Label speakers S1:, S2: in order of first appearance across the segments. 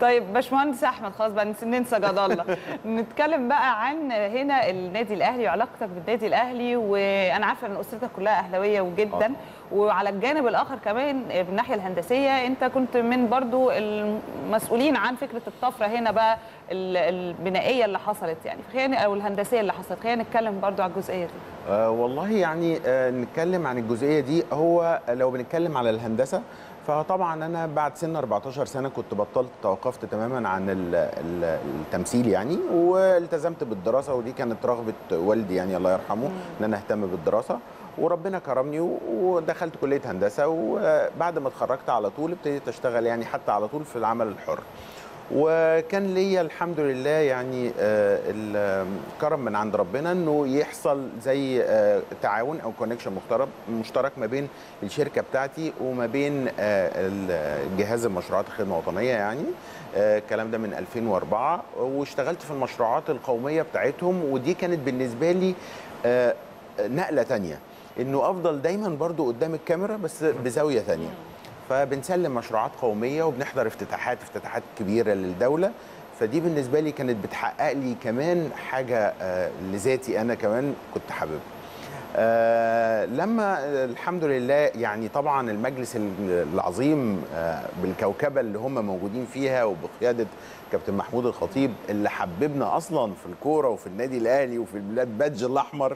S1: طيب باشمهندس احمد خلاص بقى نس- ننسى جد الله نتكلم بقى عن هنا النادي الاهلي وعلاقتك بالنادي الاهلي وانا عارفه ان اسرتك كلها اهلاويه وجدا وعلى الجانب الاخر كمان من الناحيه الهندسيه انت كنت من برضو المسؤولين عن فكره الطفره هنا بقى ال- البنائيه اللي حصلت يعني خلينا او الهندسيه اللي حصلت خلينا نتكلم برضو على الجزئيه دي
S2: آه والله يعني آه نتكلم عن الجزئيه دي هو لو بنتكلم على الهندسه فطبعا انا بعد سن 14 سنه كنت بطلت توقفت تماما عن ال- ال- التمثيل يعني والتزمت بالدراسه ودي كانت رغبه والدي يعني الله يرحمه ان انا اهتم بالدراسه وربنا كرمني و- ودخلت كليه هندسه وبعد ما اتخرجت على طول ابتديت اشتغل يعني حتى على طول في العمل الحر وكان ليا الحمد لله يعني آه، الكرم من عند ربنا انه يحصل زي آه، تعاون او كونكشن مشترك مشترك ما بين الشركه بتاعتي وما بين آه، ال- جهاز المشروعات الخدمه الوطنيه يعني آه، الكلام ده من 2004 واشتغلت في المشروعات القوميه بتاعتهم ودي كانت بالنسبه لي آه، نقله تانية انه افضل دايما برضو قدام الكاميرا بس بزاويه ثانيه فبنسلم مشروعات قوميه وبنحضر افتتاحات افتتاحات كبيره للدوله فدي بالنسبه لي كانت بتحقق لي كمان حاجه آه، لذاتي انا كمان كنت حاببها آه لما آه، الحمد لله يعني طبعا المجلس ال- العظيم آه بالكوكبه اللي هم موجودين فيها وبقياده كابتن محمود الخطيب اللي حببنا اصلا في الكوره وفي النادي الاهلي وفي البلاد بادج الاحمر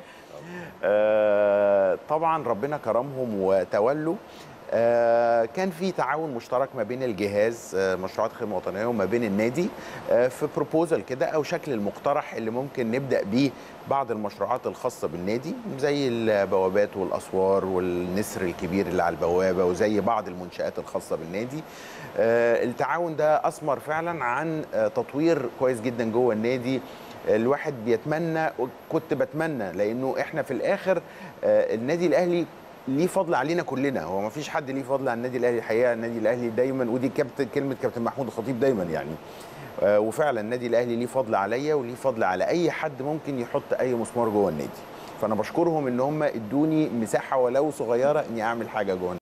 S2: آه طبعا ربنا كرمهم وتولوا آه، كان في تعاون مشترك ما بين الجهاز آه، مشروعات الخدمه الوطنيه وما بين النادي آه، في بروبوزال كده او شكل المقترح اللي ممكن نبدا بيه بعض المشروعات الخاصه بالنادي زي البوابات والاسوار والنسر الكبير اللي على البوابه وزي بعض المنشات الخاصه بالنادي آه، التعاون ده اثمر فعلا عن آه، تطوير كويس جدا جوه النادي الواحد بيتمنى وكنت بتمنى لانه احنا في الاخر آه، النادي الاهلي ليه فضل علينا كلنا هو ما فيش حد ليه فضل على النادي الاهلي الحقيقه النادي الاهلي دايما ودي كابتن كلمه كابتن محمود الخطيب دايما يعني آه، وفعلا النادي الاهلي ليه فضل عليا وليه فضل على اي حد ممكن يحط اي مسمار جوه النادي فانا بشكرهم ان هم ادوني مساحه ولو صغيره اني اعمل حاجه جوه